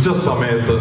ഉച്ച സമയത്ത്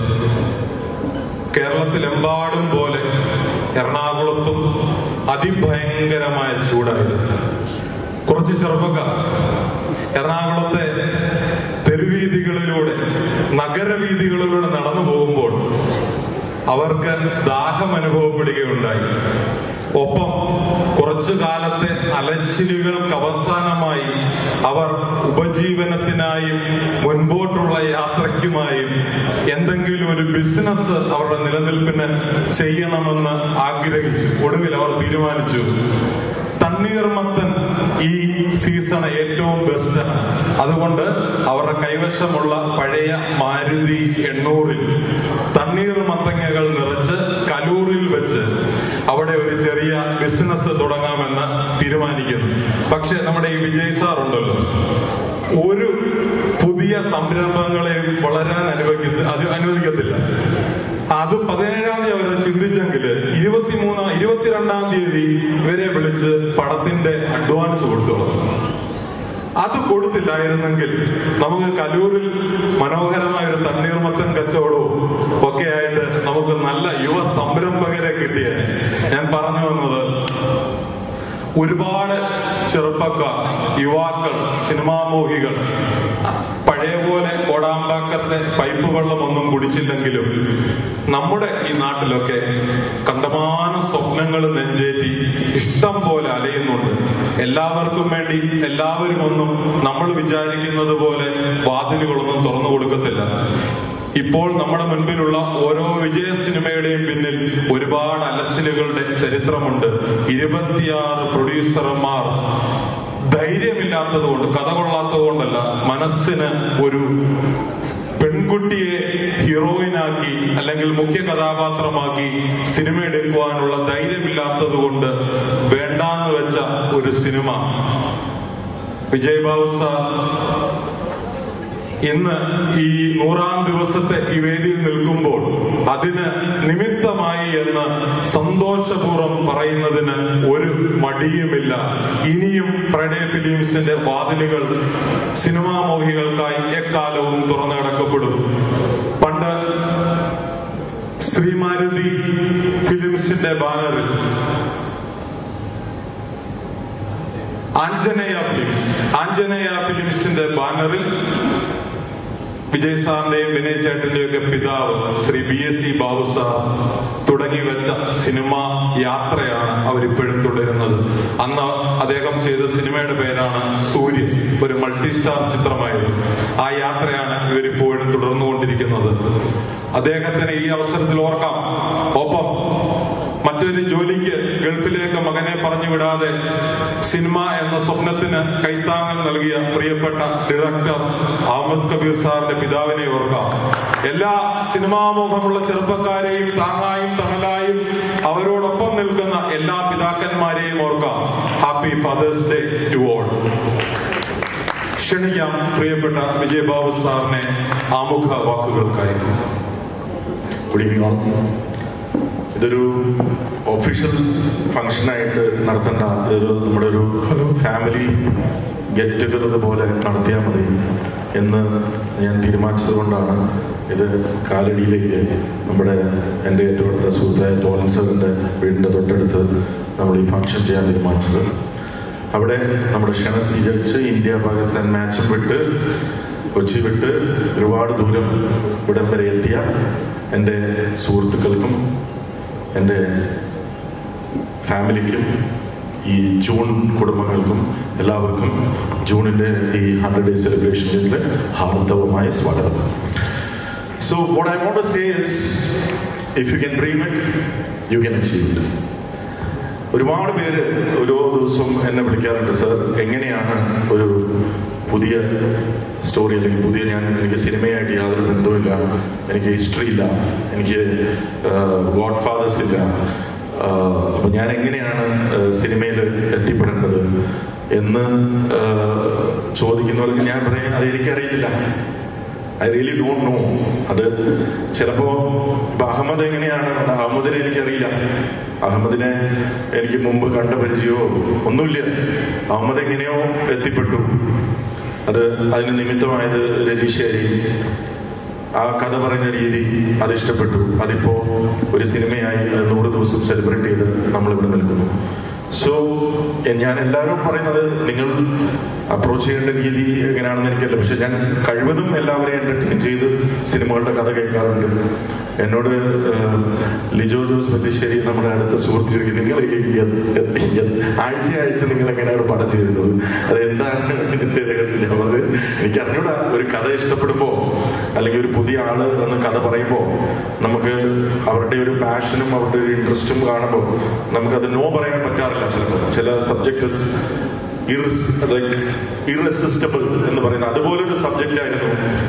കേരളത്തിലെമ്പാടും പോലെ എറണാകുളത്തും അതിഭയങ്കരമായ ചൂടായിരുന്നു കുറച്ച് ചെറുപ്പക്കാർ എറണാകുളത്തെ തെരുവീതികളിലൂടെ നഗരവീതികളിലൂടെ നടന്നു പോകുമ്പോൾ അവർക്ക് ദാഹം അനുഭവപ്പെടുകയുണ്ടായി ഒപ്പം കുറച്ചു കാലത്തെ അലച്ചിലുകൾക്ക് അവസാനമായി അവർ ഉപജീവനത്തിനായും മുൻപോട്ടുള്ള യാത്രയ്ക്കുമായും എന്തെങ്കിലും ഒരു ബിസിനസ് അവരുടെ നിലനിൽപ്പിന് ചെയ്യണമെന്ന് ആഗ്രഹിച്ചു ഒടുവിൽ അവർ തീരുമാനിച്ചു തണ്ണീർമത്തൻ ഈ സീസൺ ഏറ്റവും ബെസ്റ്റ് അതുകൊണ്ട് അവരുടെ കൈവശമുള്ള പഴയ മാരുതി എണ്ണൂറിൽ തണ്ണീർമത്തങ്ങകൾ നിറച്ച് കലൂറിൽ വെച്ച് അവിടെ ഒരു ചെറിയ ബിസിനസ് തുടങ്ങാമെന്ന് തീരുമാനിക്കുന്നു പക്ഷെ നമ്മുടെ ഈ വിജയ് സാർ ഉണ്ടല്ലോ ഒരു പുതിയ സംരംഭങ്ങളെയും വളരാൻ അനുവദിക്ക അത് അനുവദിക്കത്തില്ല അത് പതിനേഴാം തീയതി അവർ ചിന്തിച്ചെങ്കിൽ ഇരുപത്തിമൂന്നാം ഇരുപത്തിരണ്ടാം തീയതി ഇവരെ വിളിച്ച് പടത്തിന്റെ അഡ്വാൻസ് കൊടുത്തോളൂ അത് കൊടുത്തില്ലായിരുന്നെങ്കിൽ നമുക്ക് കലൂരിൽ മനോഹരമായ ഒരു തണ്ണീർമത്തൻ കച്ചവടവും ഒക്കെ ആയിട്ട് നമുക്ക് നല്ല യുവ സംരംഭകരെ കിട്ടിയ ഞാൻ പറഞ്ഞു വന്നത് ഒരുപാട് ചെറുപ്പക്കാർ യുവാക്കൾ സിനിമാമോഹികൾ പഴയ പോലെ കോടാമ്പാക്കത്തെ പൈപ്പ് വെള്ളമൊന്നും കുടിച്ചില്ലെങ്കിലും നമ്മുടെ ഈ നാട്ടിലൊക്കെ കണ്ടമാന സ്വപ്നങ്ങൾ നെഞ്ചേറ്റി ഇഷ്ടം പോലെ അലയുന്നുണ്ട് എല്ലാവർക്കും വേണ്ടി എല്ലാവരും ഒന്നും നമ്മൾ വിചാരിക്കുന്നത് പോലെ വാതിലുകളൊന്നും തുറന്നു കൊടുക്കത്തില്ല ഇപ്പോൾ നമ്മുടെ മുൻപിലുള്ള ഓരോ വിജയ സിനിമയുടെയും പിന്നിൽ ഒരുപാട് അലച്ചിലുകളുടെ ചരിത്രമുണ്ട് ഇരുപത്തിയാറ് പ്രൊഡ്യൂസർമാർ ധൈര്യമില്ലാത്തത് കൊണ്ട് കഥ കൊള്ളാത്തത് കൊണ്ടല്ല മനസ്സിന് ഒരു പെൺകുട്ടിയെ ഹീറോയിനാക്കി അല്ലെങ്കിൽ മുഖ്യ കഥാപാത്രമാക്കി സിനിമ എടുക്കുവാനുള്ള ധൈര്യമില്ലാത്തത് കൊണ്ട് വേണ്ടാന്ന് വെച്ച ഒരു സിനിമ വിജയ് ബാബു സാർ ഇന്ന് ഈ നൂറാം ദിവസത്തെ ഈ വേദിയിൽ നിൽക്കുമ്പോൾ അതിന് നിമിത്തമായി എന്ന് സന്തോഷപൂർവ്വം പറയുന്നതിന് ഒരു മടിയുമില്ല ഇനിയും ഫ്രൈഡേ ഫിലിംസിന്റെ വാതിലുകൾ സിനിമാ മോഹികൾക്കായി എക്കാലവും തുറന്നു കിടക്കപ്പെടും പണ്ട് ശ്രീമാരുതി ഫിലിംസിന്റെ ബാനറിൽ ആഞ്ജനേയ ഫിലിംസ് ആഞ്ജനേയ ഫിലിംസിന്റെ ബാനറിൽ വിജയ് സാറിന്റെയും വിനയ് ചേട്ടന്റെയും ഒക്കെ പിതാവ് Shri B S C Babu sir തുടങ്ങി വെച്ച സിനിമ യാത്രയാണ് അവരിപ്പോഴും തുടരുന്നത് അന്ന് അദ്ദേഹം ചെയ്ത സിനിമയുടെ പേരാണ് സൂര്യൻ ഒരു മൾട്ടി സ്റ്റാർ ചിത്രമായിരുന്നു ആ യാത്രയാണ് ഇവരിപ്പോഴും തുടർന്നുകൊണ്ടിരിക്കുന്നത് അദ്ദേഹത്തിന് ഈ അവസരത്തിൽ ഓർക്കാം ഒപ്പം മറ്റൊരു ജോലിക്ക് ഗൾഫിലേക്ക് മകനെ പറഞ്ഞു വിടാതെ സിനിമ എന്ന സ്വപ്നത്തിന് കൈത്താങ്ങൽ നൽകിയ പ്രിയപ്പെട്ട ഡയറക്ടർ അഹമ്മദ് കബീർ സാറിന്റെ പിതാവിനെ ഓർക്കാം എല്ലാ സിനിമാമോഹമുള്ള ചെറുപ്പക്കാരെയും താങ്ങായും തണലായും അവരോടൊപ്പം നിൽക്കുന്ന എല്ലാ പിതാക്കന്മാരെയും ഓർക്കാം happy father's day to all ക്ഷണിക്കാം പ്രിയപ്പെട്ട വിജയബാബു സാറിനെ ആമുഖ വാക്കുകൾക്കായി ഗുഡ് ഈവനിങ് ഓൾ ഇതൊരു ഒഫീഷ്യൽ ഫംഗ്ഷനായിട്ട് നടത്തേണ്ട ഇതൊരു നമ്മുടെ ഒരു ഫാമിലി ഗെറ്റ് ടുഗദർ പോലെ നടത്തിയാൽ മതി എന്ന് ഞാൻ തീരുമാനിച്ചത് കൊണ്ടാണ് ഇത് കാലടിയിലേക്ക് നമ്മുടെ എൻ്റെ ഏറ്റവും അടുത്ത സുഹൃത്തായ തോലൻ സാറിൻ്റെ വീടിൻ്റെ തൊട്ടടുത്ത് നമ്മൾ ഈ ഫംഗ്ഷൻ ചെയ്യാൻ തീരുമാനിച്ചത് അവിടെ നമ്മുടെ ക്ഷണം സ്വീകരിച്ച് ഇന്ത്യ പാകിസ്ഥാൻ മാച്ചും വിട്ട് കൊച്ചി വിട്ട് ഒരുപാട് ദൂരം ഇവിടം വരെ എത്തിയ എൻ്റെ സുഹൃത്തുക്കൾക്കും എൻ്റെ ഫാമിലിക്കും ഈ ജൂൺ കുടുംബങ്ങൾക്കും എല്ലാവർക്കും ജൂണിൻ്റെ ഈ ഹൺഡ്രഡ് ഡേ സെലിബ്രേഷൻ ഡേസിലെ ഹാർദവമായ സ്വാഗതം so what I want say is if you can dream it you can achieve it ഒരുപാട് പേര് ഓരോ ദിവസവും എന്നെ വിളിക്കാറുണ്ട് സർ എങ്ങനെയാണ് ഒരു പുതിയ സ്റ്റോറി അല്ലെങ്കിൽ പുതിയ ഞാൻ എനിക്ക് സിനിമയായിട്ട് യാതൊരു ബന്ധവുമില്ല എനിക്ക് ഹിസ്റ്ററി ഇല്ല എനിക്ക് ഗോഡ് ഫാദേഴ്സ് ഇല്ല അപ്പൊ ഞാൻ എങ്ങനെയാണ് സിനിമയിൽ എത്തിപ്പെടേണ്ടത് എന്ന് ചോദിക്കുന്നവർക്ക് ഞാൻ പറയാം അത് എനിക്കറിയില്ല ഐ റിയലി ഡോണ്ട് നോ അത് ചിലപ്പോ ഇപ്പൊ അഹമ്മദ് എങ്ങനെയാണ് അഹമ്മദിനെ എനിക്കറിയില്ല അഹമ്മദിനെ എനിക്ക് മുമ്പ് കണ്ട പരിചയമോ ഒന്നുമില്ല അഹമ്മദ് എങ്ങനെയോ എത്തിപ്പെട്ടു അത് അതിന് നിമിത്തമായത് രജീഷായി ആ കഥ പറഞ്ഞ രീതി അത് ഇഷ്ടപ്പെട്ടു അതിപ്പോ ഒരു സിനിമയായി അത് നൂറ് ദിവസം സെലിബ്രേറ്റ് ചെയ്ത് നമ്മളിവിടെ നിൽക്കുന്നു സോ ഞാൻ എല്ലാവരും പറയുന്നത് നിങ്ങൾ അപ്രോച്ച് ചെയ്യേണ്ട രീതി എങ്ങനെയാണെന്ന് എനിക്കല്ല പക്ഷെ ഞാൻ കഴിവതും എല്ലാവരെയും എന്റർടൈൻ ചെയ്ത് സിനിമകളുടെ കഥ കേൾക്കാറുണ്ട് എന്നോട് ഏഹ്, ലിജോ ജോസ് പല്ലിശ്ശേരി നമ്മുടെ അടുത്ത സുഹൃത്ത് നിങ്ങൾ ഈ എ- എ- എ- ആഴ്ച ആഴ്ച നിങ്ങൾ എങ്ങനെയാണ് പടം ചെയ്തിരുന്നത് അത് എന്താണ് ഇതിന്റെ രഹസ്യം അത് എനിക്ക് അറിഞ്ഞൂടാ ഒരു കഥ ഇഷ്ടപ്പെടുമ്പോ അല്ലെങ്കിൽ ഒരു പുതിയ ആള് വന്ന് കഥ പറയുമ്പോ നമുക്ക് അവരുടെ ഒരു പാഷനും അവരുടെ ഒരു ഇൻട്രസ്റ്റും കാണുമ്പോൾ നമുക്കത് നോ പറയാൻ പറ്റാറില്ല ചിലപ്പോൾ ചില സബ്ജക്ട് ഇറസിസ്റ്റബിൾ എന്ന് പറയുന്ന അതുപോലൊരു സബ്ജക്റ്റ് ആയിരുന്നു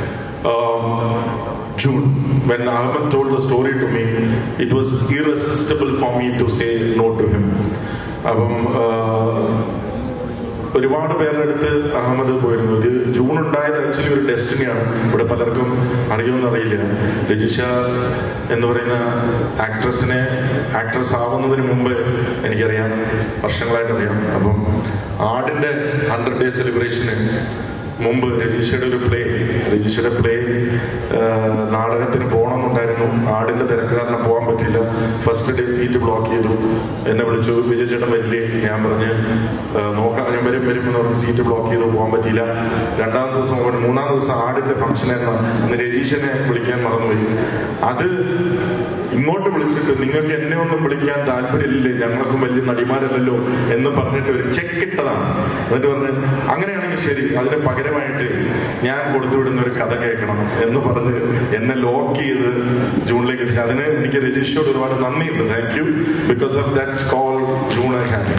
June when Ahmed told the story to me it was irresistible for me to say no to him അപ്പം ആഹ്, ഒരുപാട് പേരുടെ അടുത്ത് അഹമ്മദ് പോയിരുന്നു ഇത് ജൂൺ ഉണ്ടായത് ആക്ച്വലി ഒരു ഡെസ്റ്റിനിയാണ് ഇവിടെ പലർക്കും അറിയുമെന്ന് അറിയില്ല രജിഷ എന്ന് പറയുന്ന ആക്ട്രസിനെ ആക്ട്രസ് ആവുന്നതിന് മുമ്പ് എനിക്കറിയാം വർഷങ്ങളായിട്ട് അറിയാം അപ്പം ആടിന്റെ ഹൺഡ്രഡ് ഡേ സെലിബ്രേഷന് മുമ്പ് രജീഷയുടെ ഒരു പ്ലേ രജീഷയുടെ പ്ലേ നാടകത്തിന് പോകണമെന്നുണ്ടായിരുന്നു ആടിന്റെ തിരക്ക് കാരണം പോകാൻ പറ്റില്ല ഫസ്റ്റ് ഡേ സീറ്റ് ബ്ലോക്ക് ചെയ്തു എന്നെ വിളിച്ചു വിജയ് ചേട്ടൻ വരില്ലേ ഞാൻ പറഞ്ഞ് "ആ, നോക്കാം ഞാൻ വരും വരും എന്ന് പറഞ്ഞ് സീറ്റ് ബ്ലോക്ക് ചെയ്തു പോകാൻ പറ്റിയില്ല രണ്ടാം ദിവസം ഒരു മൂന്നാം ദിവസം ആടിന്റെ ഫംഗ്ഷൻ ആയിരുന്നു അന്ന് രജീഷനെ വിളിക്കാൻ മറന്നുപോയി അത് ഇങ്ങോട്ട് വിളിച്ചിട്ട് നിങ്ങൾക്ക് എന്നെ ഒന്നും വിളിക്കാൻ താല്പര്യമില്ലേ ഞങ്ങൾക്കും വലിയ നടിമാരല്ലല്ലോ എന്ന് പറഞ്ഞിട്ട് ഒരു ചെക്ക് ഇട്ടതാണ് എന്നിട്ട് പറഞ്ഞ് അങ്ങനെയാണെങ്കിൽ ശരി അതിന് പകരമായിട്ട് ഞാൻ കൊടുത്തുവിടുന്ന ഒരു കഥ കേൾക്കണം എന്ന് പറഞ്ഞ് എന്നെ ലോക്ക് ചെയ്ത് ജൂണിലേക്ക് എത്തിച്ചു അതിന് എനിക്ക് രജീഷോട് ഒരുപാട് നന്ദിയുണ്ട് thank you because of that call June has happen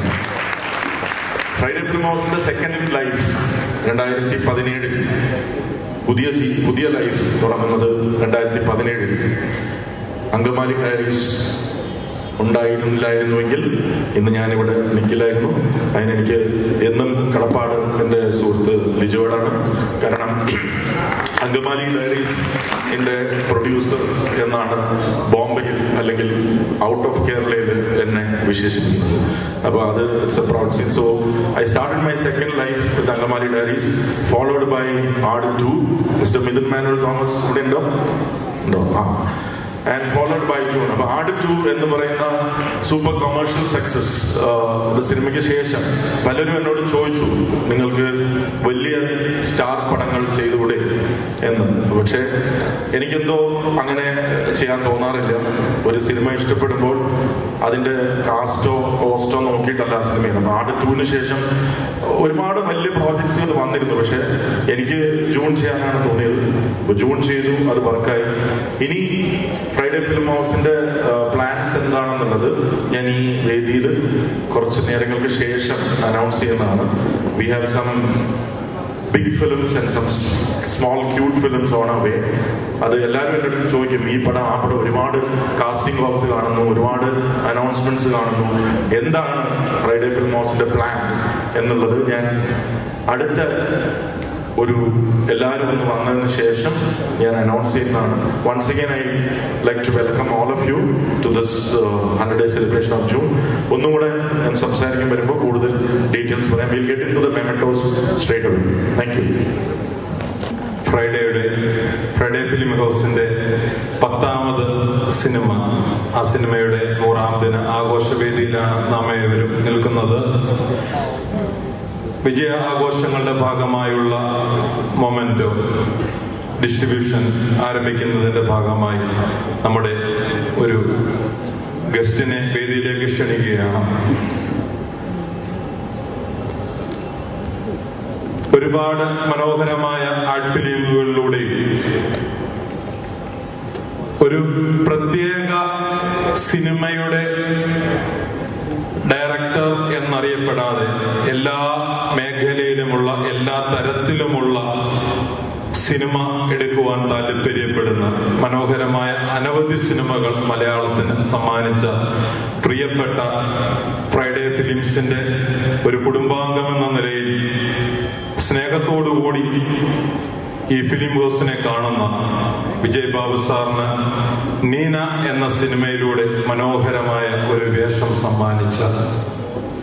Friday film ഹൗസിന്റെ സെക്കൻഡ് ലൈഫ് രണ്ടായിരത്തി പതിനേഴിൽ പുതിയ ടീ- പുതിയ ലൈഫ് തുടങ്ങുന്നത് രണ്ടായിരത്തി പതിനേഴിൽ അങ്കമാലി ഡയറീസ് ഉണ്ടായിരുന്നില്ലായിരുന്നുവെങ്കിൽ ഇന്ന് ഞാനിവിടെ നിൽക്കില്ലായിരുന്നു അതിനെനിക്ക് എന്നും കടപ്പാട് എൻ്റെ സുഹൃത്ത് ലിജോയോടാണ് കാരണം അങ്കമാലി ഡയറീസ് എന്റെ പ്രൊഡ്യൂസർ എന്നാണ് ബോംബെയിൽ അല്ലെങ്കിൽ ഔട്ട് ഓഫ് കേരളയിൽ എന്നെ വിശേഷിപ്പിക്കുന്നത് അപ്പോൾ അത് it's a proud scene so I started my second life with Angamaly diaries followed by Aadu two Mr Midhun Manuel Thomas ഇവിടെ ഉണ്ടോ ഉണ്ടോ ആ ആൻഡ് ഫോളോഡ് ബൈ ജൂൺ അപ്പൊ ആട് ടു എന്ന് പറയുന്ന സൂപ്പർ കൊമേഴ്ഷ്യൽ സക്സസ് സിനിമയ്ക്ക് ശേഷം പലരും എന്നോട് ചോദിച്ചു നിങ്ങൾക്ക് വലിയ സ്റ്റാർ പടങ്ങൾ ചെയ്തുകൂടെ എന്ന് പക്ഷേ എനിക്കെന്തോ അങ്ങനെ ചെയ്യാൻ തോന്നാറില്ല ഒരു സിനിമ ഇഷ്ടപ്പെടുമ്പോൾ അതിന്റെ കാസ്റ്റോ കോസ്റ്റോ നോക്കിയിട്ടല്ല ആ സിനിമ ചെയ്യുന്നത് ആട് ടുവിന് ശേഷം ഒരുപാട് വലിയ പ്രോജക്ട്സുകൾ വന്നിരുന്നു പക്ഷെ എനിക്ക് ജൂൺ ചെയ്യാനാണ് തോന്നിയത് അപ്പൊ ജൂൺ ചെയ്തു അത് വർക്കായി ഇനി ഫ്രൈഡേ ഫിലിം ഹൗസിന്റെ പ്ലാൻസ് എന്താണെന്നുള്ളത് ഞാൻ ഈ വേദിയിൽ കുറച്ച് നേരങ്ങൾക്ക് ശേഷം അനൗൺസ് ചെയ്യുന്നതാണ് we have some big films and some small cute films on away അത് എല്ലാവരും എൻ്റെ അടുത്ത് ചോദിക്കും ഈ പടം ആ പടം ഒരുപാട് കാസ്റ്റിംഗ് ബോക്സ് കാണുന്നു ഒരുപാട് അനൗൺസ്മെന്റ്സ് കാണുന്നു എന്താണ് ഫ്രൈഡേ ഫിലിം ഹൗസിന്റെ പ്ലാൻ എന്നുള്ളത് ഞാൻ അടുത്ത ഒരു എല്ലാവരും ഒന്ന് വന്നതിന് ശേഷം ഞാൻ അനൗൺസ് ചെയ്യുന്നതാണ് once again I like to welcome all of you to this hundred day celebration of June ഒന്നും കൂടെ ഞാൻ സംസാരിക്കാൻ വരുമ്പോൾ കൂടുതൽ ഡീറ്റെയിൽസ് പറയാം will get into the mementos straight away thank you ഫ്രൈഡേയുടെ ഫ്രൈഡേ ഫിലിം ഹൗസിന്റെ പത്താമത് സിനിമ ആ സിനിമയുടെ നൂറാം ദിന ആഘോഷവേദിയിലാണ് നാം ഏവരും നിൽക്കുന്നത് വിജയ ആഘോഷങ്ങളുടെ ഭാഗമായുള്ള മൊമെന്റോ ഡിസ്ട്രിബ്യൂഷൻ ആരംഭിക്കുന്നതിന്റെ ഭാഗമായി നമ്മുടെ ഒരു ഗസ്റ്റിനെ വേദിയിലേക്ക് ക്ഷണിക്കുകയാണ് ഒരുപാട് മനോഹരമായ ആർട്ട് ഫിലിമുകളിലൂടെയും ഒരു പ്രത്യേക സിനിമയുടെ ഡയറക്ടർ എന്നറിയപ്പെടാതെ എല്ലാ മേഖലയിലുമുള്ള എല്ലാ തരത്തിലുമുള്ള സിനിമ എടുക്കുവാൻ താല്പര്യപ്പെടുന്ന മനോഹരമായ അനവധി സിനിമകൾ മലയാളത്തിന് സമ്മാനിച്ച പ്രിയപ്പെട്ട ഫ്രൈഡേ ഫിലിംസിന്റെ ഒരു കുടുംബാംഗം എന്ന നിലയിൽ സ്നേഹത്തോടുകൂടി ഈ ഫിലിം ഹൗസിനെ കാണുന്ന വിജയ് ബാബു സാറിന് നീന എന്ന സിനിമയിലൂടെ മനോഹരമായ ഒരു വേഷം സമ്മാനിച്ച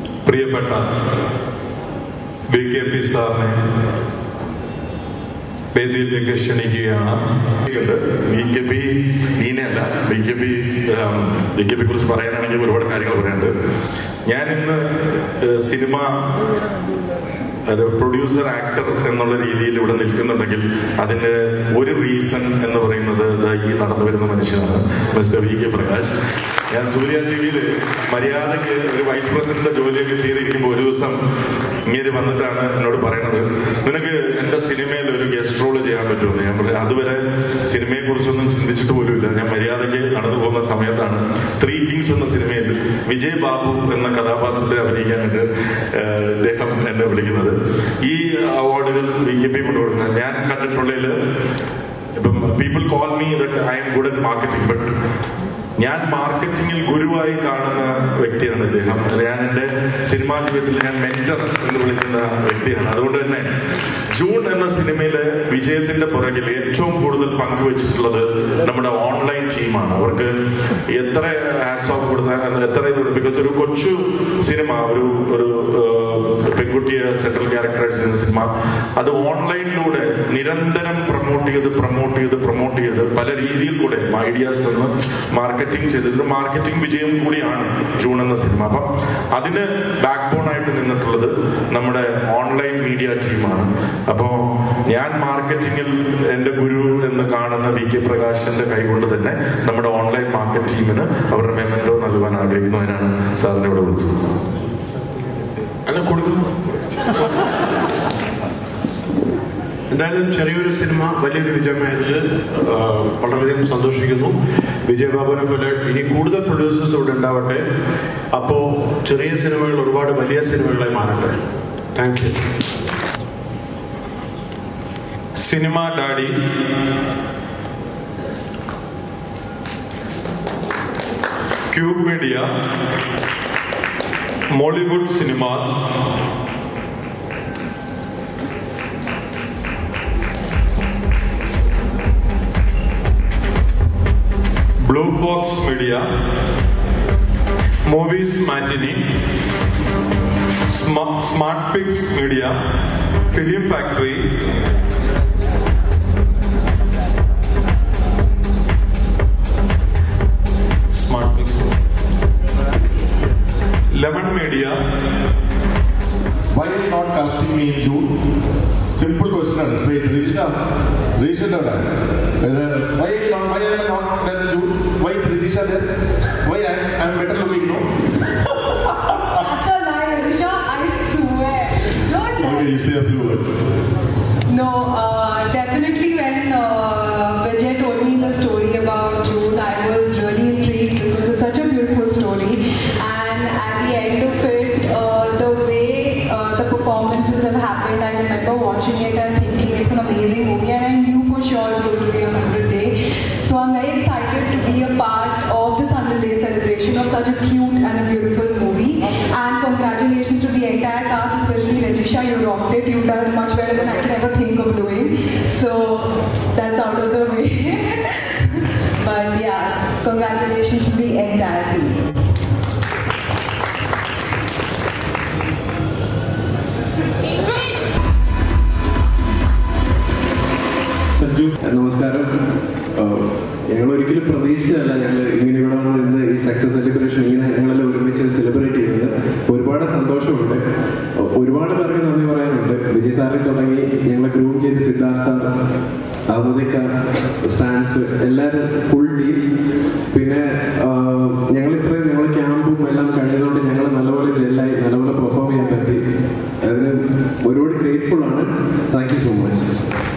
പ്രിയപ്പെട്ട വി കെ പി സാറിനെ വേദിയിലേക്ക് ക്ഷണിക്കുകയാണ് ബി കെ പി ബീനയല്ല B K P B K P കുറിച്ച് പറയാനാണെങ്കിൽ ഒരുപാട് കാര്യങ്ങൾ പറയാനുണ്ട് ഞാൻ ഇന്ന് ഏഹ്, സിനിമ ഒരു പ്രൊഡ്യൂസർ ആക്ടർ എന്നുള്ള രീതിയിൽ ഇവിടെ നിൽക്കുന്നുണ്ടെങ്കിൽ അതിന്റെ ഒരു റീസൺ എന്ന് പറയുന്നത് ദാ ഈ നടന്നു വരുന്ന മനുഷ്യനാണ് മിസ്റ്റർ വി കെ പ്രകാശ് ഞാൻ സൂര്യ ടി വിയിൽ മര്യാദയ്ക്ക് ഒരു വൈസ് പ്രസിഡന്റ് ജോലിയൊക്കെ ചെയ്തിരിക്കുമ്പോൾ ഒരു ദിവസം ഇങ്ങനെ വന്നിട്ടാണ് എന്നോട് പറയണത് നിനക്ക് എന്റെ സിനിമയിൽ ഒരു ഗസ്റ്റ് റോൾ ചെയ്യാൻ പറ്റുമെന്ന് ഞാൻ പറഞ്ഞു അതുവരെ സിനിമയെ കുറിച്ചൊന്നും ചിന്തിച്ചിട്ട് പോലുമില്ല ഞാൻ മര്യാദയ്ക്ക് നടന്നു പോകുന്ന സമയത്താണ് ത്രീ കിങ്സ് എന്ന സിനിമയിൽ വിജയ് ബാബു എന്ന കഥാപാത്രത്തെ അഭിനയിക്കാനായിട്ട് ഏഹ്, ഇദ്ദേഹം എന്നെ വിളിക്കുന്നത് ഈ അവാർഡുകൾ വി കെ പി കൊണ്ടുകൊടുക്കുന്നത് ഞാൻ കണ്ടിട്ടുള്ളതിൽ ഇപ്പം people call me that I'm good at marketing but ഞാൻ മാർക്കറ്റിംഗിൽ ഗുരുവായി കാണുന്ന വ്യക്തിയാണ് ഇദ്ദേഹം ഞാൻ എൻ്റെ സിനിമാ ജീവിതത്തിൽ ഞാൻ മെന്റർ എന്ന് വിളിക്കുന്ന വ്യക്തിയാണ് അതുകൊണ്ട് തന്നെ ജൂൺ എന്ന സിനിമയിലെ വിജയത്തിന്റെ പുറകിൽ ഏറ്റവും കൂടുതൽ പങ്കുവച്ചിട്ടുള്ളത് നമ്മുടെ ഓൺലൈൻ ടീമാണ് അവർക്ക് എത്ര ഹാറ്റ്സ് ഓഫ് കൊടുത്ത എത്ര ഇത് ബിക്കോസ് ഒരു കൊച്ചു സിനിമ ഒരു ഒരു ഏഹ്, പെൺകുട്ടിയെ സെൻട്രൽ ക്യാരക്ടറൈസ് ചെയ്യുന്ന സിനിമ അത് ഓൺലൈനിലൂടെ നിരന്തരം പ്രൊമോട്ട് ചെയ്ത് പ്രൊമോട്ട് ചെയ്ത് പ്രൊമോട്ട് ചെയ്ത് പല രീതിയിൽ കൂടെ ഐഡിയാസ് നിന്ന് മാർക്കറ്റിംഗ് ചെയ്ത് ഇതൊരു മാർക്കറ്റിംഗ് വിജയം കൂടിയാണ് ജൂൺ എന്ന സിനിമ അപ്പം അതിന് ബാക്ക് ബോൺ ആയിട്ട് നിന്നിട്ടുള്ളത് നമ്മുടെ ഓൺലൈൻ മീഡിയ ടീമാണ് അപ്പോൾ ഞാൻ മാർക്കറ്റിംഗിൽ എൻ്റെ ഗുരു എന്ന് കാണുന്ന വി കെ പ്രകാശിന്റെ കൈകൊണ്ട് തന്നെ നമ്മുടെ ഓൺലൈൻ മാർക്കറ്റ് ടീമിന് അവരുടെ മെമ്മൻറ്റോ നൽകുവാൻ ആഗ്രഹിക്കുന്നതിനാണ് സാറിനെ ഇവിടെ വിളിച്ചത് അല്ല കൊടുക്കുന്നു എന്തായാലും ചെറിയൊരു സിനിമ വലിയൊരു വിജയമായതിൽ ആ, വളരെയധികം സന്തോഷിക്കുന്നു വിജയബാബുവിനെ പോലെ ഇനി കൂടുതൽ പ്രൊഡ്യൂസേഴ്സ് ഇവിടെ ഉണ്ടാവട്ടെ അപ്പോൾ ചെറിയ സിനിമകൾ ഒരുപാട് വലിയ സിനിമകളായി മാറട്ടെ thank you cinema daddy cube media Mollywood cinemas blue fox media movies matinee smart pix media film factory smart pix lemon media Why are you not casting me in June? Simple question ആണ് straight. Rishita, Rishita, whether why are you not, why are you not there in June? Why is Rishita there? Why I am better looking, no? That's a lie, Risha. I swear. Don't lie. Okay, you say a few words. No, uh, definitely when uh, Vijay told me the story about June, I was really intrigued. This was such a beautiful story. And at the end of it, uh, the way uh, the performances have happened, I remember watching it and thinking it's an amazing movie. And I knew for sure it was going to be a 100 day. So I'm very excited to be a part of this 100 day celebration of such a cute and a beautiful movie. And congratulations to the entire cast, especially Rajisha. You rocked it. You've done it much better than I can ever think of doing. So that's out of the way. but yeah, congratulations to the entire team. Sanju, നമസ്കാരം ഞങ്ങൾ ഒരിക്കലും പ്രതീക്ഷിച്ചതല്ല ഞങ്ങൾ ഇങ്ങനെ ഇവിടെ വന്ന് ഇന്ന് ഈ success celebration ഇങ്ങനെ ഞങ്ങളെല്ലാം ഒരുമിച്ച് സെലിബ്രേറ്റ് ചെയ്യുന്നത് ഒരുപാട് സന്തോഷമുണ്ട് ഒ- ഒരുപാട് പേർക്ക് നന്ദി പറയാനുണ്ട് വിജയ് സാറിൽ തുടങ്ങി ഞങ്ങളെ ഗ്രൂം ചെയ്ത് സിദ്ധാർത്ഥ സാർ അവധിക്ക സ്റ്റാൻസ് എല്ലാവരും ഫുൾ ടീം പിന്നെ ഞങ്ങൾ ഇത്രയും ഞങ്ങൾ ക്യാമ്പും എല്ലാം കഴിഞ്ഞതുകൊണ്ട് ഞങ്ങൾ നല്ലപോലെ ജെല്ലായി നല്ലപോലെ പെർഫോം ചെയ്യാൻ പറ്റി അതിന് ഒരുപാട് ഗ്രേറ്റ്ഫുൾ ആണ് താങ്ക് യു സോ മച്ച്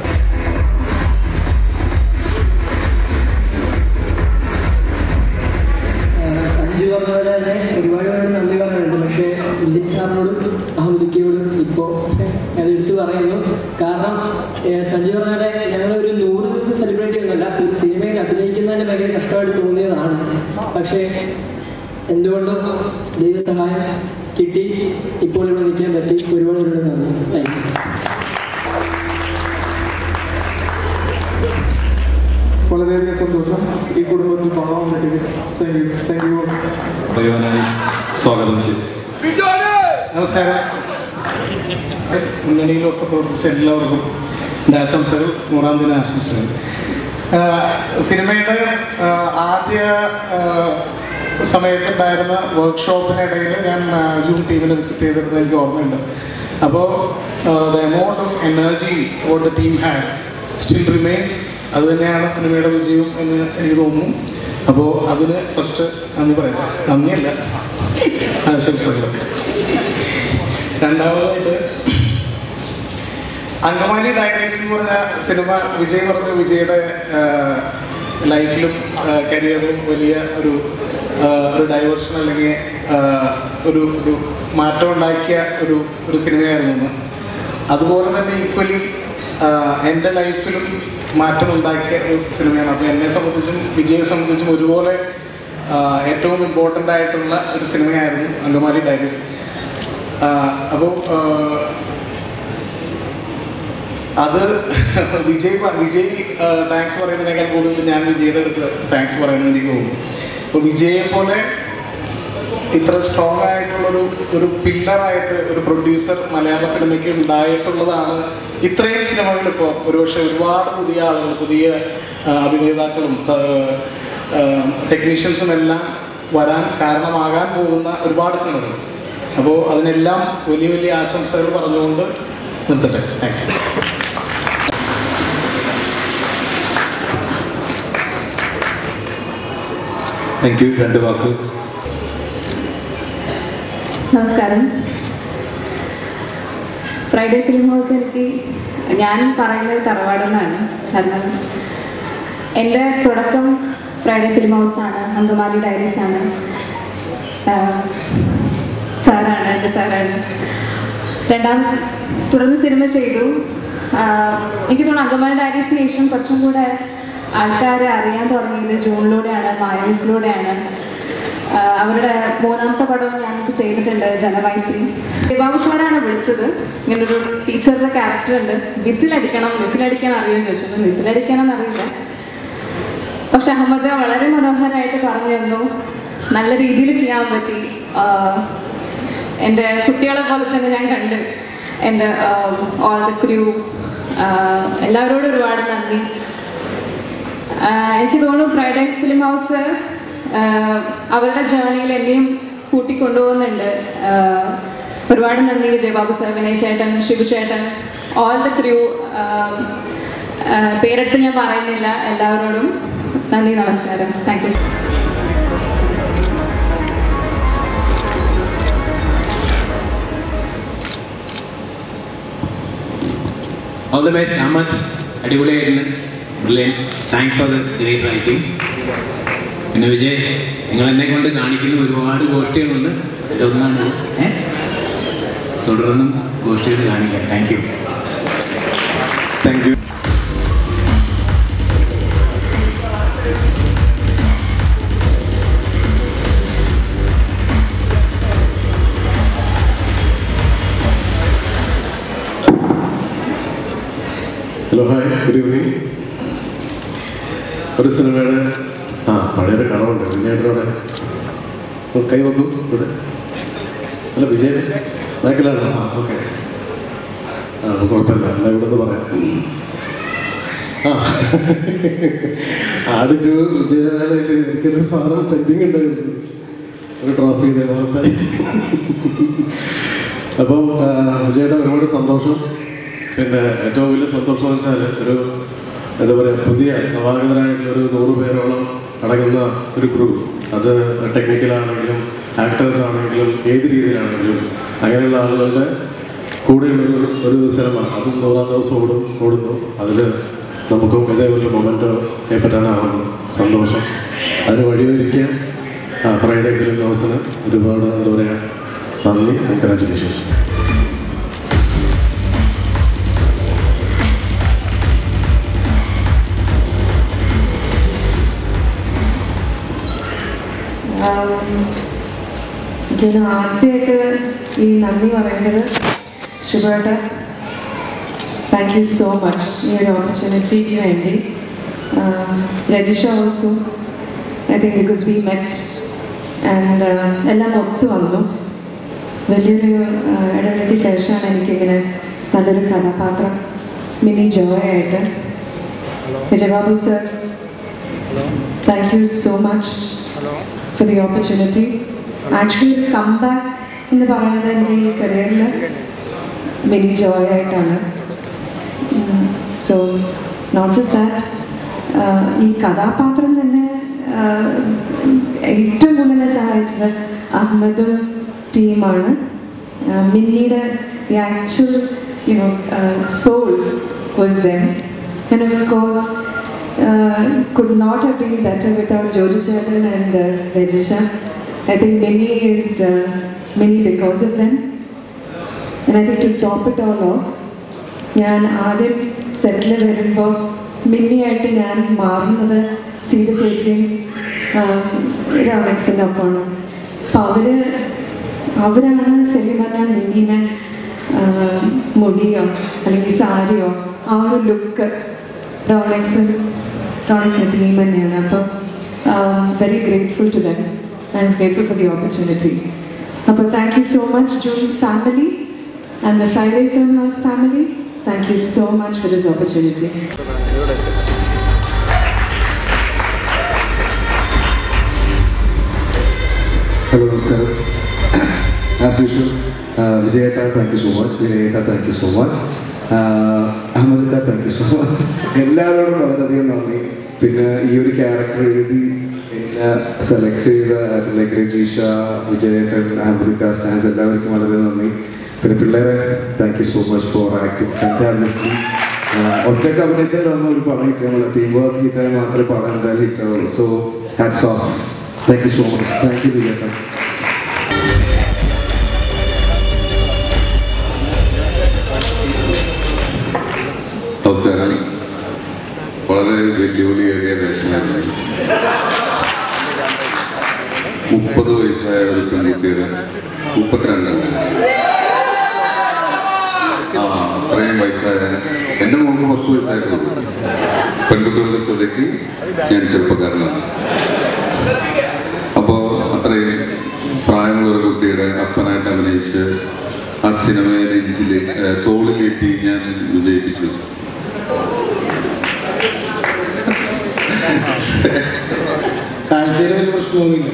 ആഹ് സഞ്ജു പറഞ്ഞ പോലെ തന്നെ ഒരുപാട് പേര് നന്ദി പറയാനുണ്ട് പക്ഷേ വിജയ് സാറിനോടും അഹമ്മദിക്കയോടും ഇപ്പോൾ ഞാൻ എടുത്തു പറയുന്നു കാരണം ഏഹ് സഞ്ജു പറഞ്ഞ പോലെ ഞങ്ങൾ ഒരു നൂറ് ദിവസം സെലിബ്രേറ്റ് ചെയ്യുന്നല്ല ഒരു സിനിമയിൽ അഭിനയിക്കുന്നതിന് ഭയങ്കര കഷ്ടമായിട്ട് തോന്നിയതാണ് പക്ഷേ എന്തുകൊണ്ടും ദൈവസഹായം കിട്ടി ഇപ്പോൾ ഇവിടെ നിൽക്കാൻ പറ്റി ഒരുപാട് ഒരുപാട് നന്ദി താങ്ക് യു വളരെയധികം സന്തോഷം ഈ കുടുംബത്തിൽ കാണാൻ പറ്റിയത് താങ്ക് യു താങ്ക് യു പറയുവാനായി സ്വാഗതം ചെയ്തു നമസ്കാരം മുന്നണിയിലൊക്കെ പ്രവർത്തിച്ച എല്ലാവർക്കും എൻ്റെ ആശംസകൾ നൂറാം ദിന ആശംസകൾ ആ, സിനിമയുടെ ആ, ആദ്യ ആ, സമയത്തുണ്ടായിരുന്ന വർക്ക്ഷോപ്പിനിടയിൽ ഞാൻ ആ, ജൂൺ ടീമിനെ വിസിറ്റ് ചെയ്തിരുന്നത് എനിക്ക് ഓർമ്മയുണ്ട് അപ്പോൾ the amount of energy what the team had still remains അത് തന്നെയാണ് സിനിമയുടെ വിജയം എന്ന് എനിക്ക് തോന്നുന്നു അപ്പോൾ അതിന് ഫസ്റ്റ് നന്ദി പറയാം നന്ദിയല്ല ആശംസകൾ രണ്ടാമതായിട്ട് അങ്കമാലി ഡയറീസ് എന്ന് പറഞ്ഞ സിനിമ വിജയ് പറഞ്ഞ വിജയുടെ ലൈഫിലും കരിയറിലും വലിയ ഒരു ആ, ഒരു ഡൈവേർഷൻ അല്ലെങ്കിൽ ആ, ഒരു ഒരു മാറ്റം ഉണ്ടാക്കിയ ഒരു ഒരു സിനിമയായിരുന്നു എന്ന്. അതുപോലെ തന്നെ ഈക്വലി എൻ്റെ ലൈഫിലും മാറ്റം ഉണ്ടാക്കിയ ഒരു സിനിമയാണ് അപ്പോൾ എന്നെ സംബന്ധിച്ചും വിജയെ സംബന്ധിച്ചും ഒരുപോലെ ആ, ഏറ്റവും ഇമ്പോർട്ടൻ്റ് ആയിട്ടുള്ള ഒരു സിനിമയായിരുന്നു അങ്കമാലി ഡയറീസ് അപ്പോൾ അത് വിജയ് പ- വിജയ് താങ്ക്സ് പറയുന്നതിനേക്കാൾ കൂടുതൽ ഞാൻ വിജയുടെ അടുത്ത് താങ്ക്സ് പറയുന്നത് എനിക്ക് തോന്നുന്നു അപ്പോൾ വിജയെ പോലെ ഇത്ര സ്ട്രോങ് ആയിട്ടുള്ളൊരു ഒരു പില്ലറായിട്ട് ഒരു പ്രൊഡ്യൂസർ മലയാള സിനിമയ്ക്ക് ഉണ്ടായിട്ടുള്ളതാണ് ഇത്രയും സിനിമകൾ ഇപ്പോൾ ഒരുപക്ഷെ ഒരുപാട് പുതിയ ആളുകൾ പുതിയ ആ, അഭിനേതാക്കളും ടെക്നീഷ്യൻസും എല്ലാം വരാൻ കാരണമാകാൻ പോകുന്ന ഒരുപാട് സിനിമകൾ അപ്പോൾ അതിനെല്ലാം വലിയ വലിയ ആശംസകൾ പറഞ്ഞുകൊണ്ട് നിർത്തട്ടെ താങ്ക് യു താങ്ക് യു രണ്ട് വാക്ക് നമസ്കാരം ഫ്രൈഡേ ഫിലിം ഹൗസ് എനിക്ക് ഞാൻ പറയുന്നത് തറവാടെന്നാണ് കാരണം എൻ്റെ തുടക്കം ഫ്രൈഡേ ഫിലിം ഹൗസാണ് അങ്കമാലി ഡയറീസ് ആണ് ആഹ് സാറാണ് എൻ്റെ സാറാണ് രണ്ടാം തുടർന്ന് സിനിമ ചെയ്തു ആഹ് എനിക്ക് തോന്നുന്നു അങ്കമാലി ഡയറീസിന് ശേഷം കുറച്ചും കൂടെ ആൾക്കാരെ അറിയാൻ തുടങ്ങിയത് ജൂണിലൂടെയാണ് മായവീസിലൂടെയാണ് ആഹ് അവരുടെ മൂന്നാമത്തെ പടവും ഞാനിപ്പോൾ ചെയ്തിട്ടുണ്ട് ജനമൈത്രി ബാബു സാറാണ് വിളിച്ചത് ഇങ്ങനൊരു ടീച്ചറുടെ ക്യാരക്ടർ ഉണ്ട് വിസിലടിക്കണം വിസിലടിക്കാൻ അറിയുമെന്ന് ചോദിച്ചു വിസിലടിക്കാനെന്ന് അറിയില്ല പക്ഷെ അഹമ്മദ് വളരെ മനോഹരമായിട്ട് പറഞ്ഞു തന്നു നല്ല രീതിയിൽ ചെയ്യാൻ പറ്റി ആഹ് എൻ്റെ കുട്ടികളെ പോലെ തന്നെ ഞാൻ കണ്ട് എൻ്റെ ഓൾ ദ ക്രൂ എല്ലാവരോടും ഒരുപാട് നന്ദി ആഹ് എനിക്ക് തോന്നുന്നു ഫ്രൈഡേ ഫിലിം ഹൗസ് ആഹ് അവരുടെ ജേർണിയിൽ എന്നെയും കൂട്ടിക്കൊണ്ടുപോകുന്നുണ്ട് ആഹ് ഒരുപാട് നന്ദി വിജയബാബു സർ വിനയ് ചേട്ടൻ ശിവു ചേട്ടൻ ഓൾ ദ ക്രൂ പേരെടുത്ത് ഞാൻ പറയുന്നില്ല എല്ലാവരോടും നന്ദി നമസ്കാരം thank you all the best Ahmed അടിപൊളിയായിരുന്നു brilliant thanks for the great writing പിന്നെ വിജയ് നിങ്ങൾ എന്നെ കൊണ്ട് കാണിക്കുന്ന ഒരുപാട് ഗോഷ്ഠികളുണ്ട് ഇതൊന്നാണ് ഏ തുടർന്നും ഗോഷ്ഠികൾ കാണിക്കാം thank you thank you hello hi good evening ഒരു സിനിമയുടെ ആ പഴയൊരു കടമുണ്ട് വിജയേട്ടനോടെ കൈ വെക്കൂ ഇവിടെ അല്ല വിജയ് ബാക്കിലാണ് ആ ഓക്കെ ആ അപ്പോൾ കുഴപ്പമില്ല എന്നാ ഇവിടെ നിന്ന് പറയാം ആ ആടിച്ചു വിജയനാളയിൽ എനിക്കൊരു സാധനം പെൻഡിങ് ഉണ്ടായിരുന്നു ഒരു ട്രോഫി ഇതേപോലത്തെ അപ്പം ആ, വിജയുടെ ഒരുപാട് സന്തോഷം പിന്നെ ഏറ്റവും വലിയ സന്തോഷം എന്ന് വെച്ചാൽ ഒരു എന്താ പറയുക പുതിയ നവാഗതരായിട്ടുള്ള ഒരു നൂറ് പേരോളം അടങ്ങുന്ന ഒരു ഗ്രൂപ്പ് അത് ടെക്നിക്കലാണെങ്കിലും ആക്ടേഴ്സ് ആണെങ്കിലും ഏത് രീതിയിലാണെങ്കിലും അങ്ങനെയുള്ള ആളുകളുടെ കൂടെയുള്ളൊരു ഒരു സിനിമ അതും നൂറാം ദിവസം ഓടും ഓടുന്നു അതിൽ നമുക്കും ഇതേപോലെ മൊമെൻറ്റോ ഏപ്പറ്റാനാകുന്നു സന്തോഷം അതിന് വഴിയൊരുക്കിയ ഫ്രൈഡേ ഫിലിം ഹൗസിന് ഒരുപാട് എന്താ പറയുക നന്ദി കൺഗ്രാറ്റുലേഷൻസ് ഞാൻ ആദ്യമായിട്ട് ഈ നന്ദി പറയേണ്ടത് ശിവേട്ട താങ്ക് യു സോ മച്ച് ഈ ഒരു ഓപ്പർച്യൂണിറ്റിക്ക് വേണ്ടി Rajisha also I think because we met and എല്ലാം ഒത്തു വന്നു വലിയൊരു uh, ഇടവേളയ്ക്ക് ശേഷമാണ് എനിക്കിങ്ങനെ നല്ലൊരു കഥാപാത്രം മിനി ജോയ് ആയിട്ട് Vijaybabu sir thank you so much for the opportunity actually ഒരു കംബാക്ക് എന്ന് പറയുന്നത് എൻ്റെ ഈ കരിയറിൽ മിനി ജോയ് ആയിട്ടാണ് സോ നോട്ട് ജസ്റ്റ് ദാറ്റ് ഈ കഥാപാത്രം തന്നെ ആഹ്, ഏറ്റവും കൂടുതൽ സഹായിച്ചത് അഹമ്മദും ടീമാണ് മിന്നിയുടെ the actual you know uh, soul was there and of course uh, could not have been better without Jody Chadhan and uh, Rajisha. I think Minnie is uh, Minnie because of them. And I think to top it all off, ഞാൻ ആദ്യം സെറ്റിൽ വരുമ്പോൾ മിന്നിയായിട്ട് ഞാൻ മാറുന്നത് സീത ചേച്ചിയും രാമക്സിൻ്റെ ഒപ്പമാണ് അപ്പോൾ അവര് അവരാണ് ശരിക്കും പറഞ്ഞാൽ മിന്നിനെ ആ, മുടിയോ അല്ലെങ്കിൽ സാരിയോ ആ ഒരു ലുക്ക് റോളക്സ് റോളക്സിൻ്റെ ടീം തന്നെയാണ് അപ്പോൾ very grateful to them and grateful for the opportunity അപ്പോൾ thank you so much June family and the Friday Film House family. Thank you so much for this opportunity. Hello നമസ്കാരം as usual വിജയേട്ട thank you so much വിനയേട്ട thank you so much Ahmed thank you so much എല്ലാവരോടും വളരെയധികം നന്ദി പിന്നെ ഈ ഒരു character എഴുതി എന്നെ സെലക്ട് ചെയ്ത ലൈക്ക് രജീഷ വിജയേട്ടൻ അഹമ്മദ് സ്റ്റാൻസ് എല്ലാവർക്കും വളരെ നന്ദി പിന്നെ പിള്ളേരെ thank you so much for acting ഫാൻറ്റാബിലിറ്റി ഒറ്റയ്ക്ക് അഭിനയിച്ചാൽ നമ്മൾ ഒരു പടം ഹിറ്റ് ടീം വർക്ക് ഹിറ്റായി മാത്രമേ പടം എന്തായാലും ഹിറ്റാവുള്ളൂ so hats off thank you so much thank you വിജയേട്ടൻ നമസ്കാരം വളരെ വെല്ലുവിളിയേറിയ വേഷമായിരുന്നു മുപ്പത് വയസ്സായ ഒരു പെൺകുട്ടിയുടെ മുപ്പത്തിരണ്ടാണ് ആ അത്രയും വയസ്സായ എൻ്റെ മോൾക്ക് പത്ത് വയസ്സായിട്ടുള്ളൂ പെൺകുട്ടികളുടെ സ്ഥിതിക്ക് ഞാൻ ചെറുപ്പക്കാരനാണ് അപ്പോൾ അത്രയും പ്രായമുള്ള ഒരു കുട്ടിയുടെ അപ്പനായിട്ട് അഭിനയിച്ച് ആ സിനിമയെ നെഞ്ചിൽ ഏഹ്, തോളിലേറ്റി ഞാൻ വിജയിപ്പിച്ചു കാഴ്ചയിൽ ഒരു പ്രശ്നമൊന്നുമില്ല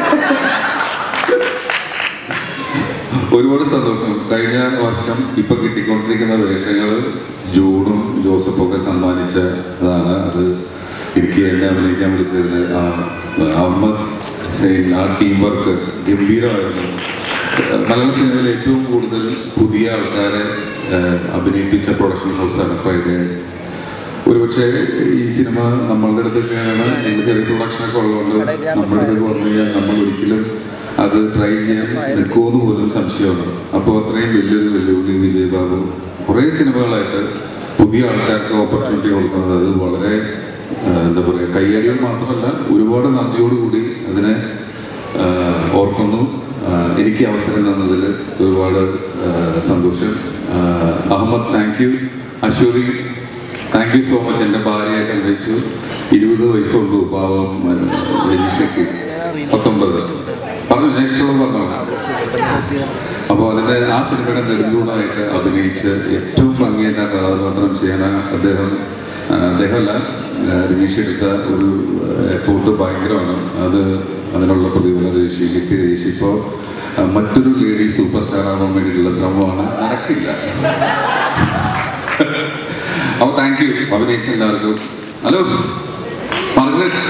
ഒരുപാട് സന്തോഷം കഴിഞ്ഞ വർഷം ഇപ്പൊ കിട്ടിക്കൊണ്ടിരിക്കുന്ന വേഷങ്ങൾ ജൂണും ജോസഫും ഒക്കെ സമ്മാനിച്ചതാണ് അത് ഇടുക്കി എന്നെ അഭിനയിക്കാൻ വിളിച്ചതിന് ആ അഹമ്മദ് സെയിൻ ആ ടീം വർക്ക് ഗംഭീരമായിരുന്നു മലയാള സിനിമയിൽ ഏറ്റവും കൂടുതൽ പുതിയ ആൾക്കാരെ ഏഹ്, അഭിനയിപ്പിച്ച പ്രൊഡക്ഷൻ ഹൗസാണ് ഫ്രൈഡേ ഒരുപക്ഷെ ഈ സിനിമ നമ്മളുടെ അടുത്തൊക്കെയാണ് ഞങ്ങൾ ചെറിയ പ്രൊഡക്ഷനൊക്കെ ഉള്ളതുകൊണ്ട് നമ്മുടെ അടുത്ത് വന്നു കഴിഞ്ഞാൽ നമ്മൾ ഒരിക്കലും അത് ട്രൈ ചെയ്യാൻ നിൽക്കുമെന്ന് പോലും സംശയമാണ് അപ്പോൾ അത്രയും വലിയൊരു വെല്ലുവിളി വിജയ് ബാബു കുറേ സിനിമകളായിട്ട് പുതിയ ആൾക്കാർക്ക് ഓപ്പർച്യൂണിറ്റി കൊടുക്കുന്നത് അത് വളരെ ആ, എന്താ പറയുക കയ്യടികൾ മാത്രമല്ല ഒരുപാട് നന്ദിയോടുകൂടി അതിനെ ആ, ഓർക്കുന്നു ആ, എനിക്ക് അവസരം തന്നതിൽ ഒരുപാട് ആ, സന്തോഷം ആ, Ahmed thank you Aswathy thank you so much എൻ്റെ ഭാര്യയായിട്ട് അന്വേഷിച്ചു ഇരുപത് വയസ്സുള്ളൂ പാവം രജിഷയ്ക്ക് പത്തൊമ്പത് പറഞ്ഞു ഞാൻ ഇഷ്ടമുള്ള പറഞ്ഞു അപ്പോൾ അതിൻ്റെ ആ സിനിമയുടെ നെടുന്തൂണായിട്ട് അഭിനയിച്ച് ഏറ്റവും ഭംഗിയായിട്ട് ആ കഥാപാത്രം ചെയ്യാൻ അദ്ദേഹം ആ, അദ്ദേഹമല്ല ആ, രജീഷ് എടുത്ത ഒരു എഫോർട്ട് ഭയങ്കരമാണ് അത് അതിനുള്ള പ്രതിഫലം രജീഷ് കിട്ടി രജീഷ് ഇപ്പോൾ മറ്റൊരു ലേഡി സൂപ്പർ സ്റ്റാർ ആവാൻ വേണ്ടിയിട്ടുള്ള ശ്രമമാണ് നടക്കില്ല അപ്പോൾ താങ്ക് യു അഭിനയിച്ച എല്ലാവർക്കും hello Margaret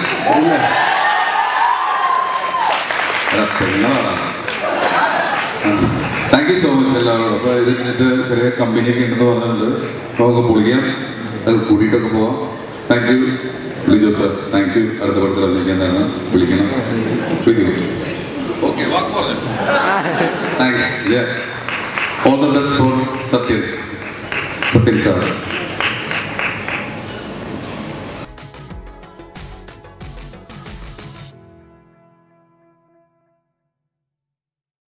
thank you so much എല്ലാവരോടും അപ്പോൾ ഇത് കഴിഞ്ഞിട്ട് ചെറിയ കമ്പനിയൊക്കെ ഉണ്ടെന്ന് പറഞ്ഞിട്ടുണ്ട് അപ്പോൾ നമുക്ക് പൊളിക്കാം അത് കൂട്ടിയിട്ടൊക്കെ പോവാം thank you Lijo sir thank you അടുത്ത പടത്തിൽ അഭിനയിക്കാൻ തന്നെ വിളിക്കണം ഓക്കെ വാക്ക് പറഞ്ഞു thanks all the best for Sathyan Sathyan sir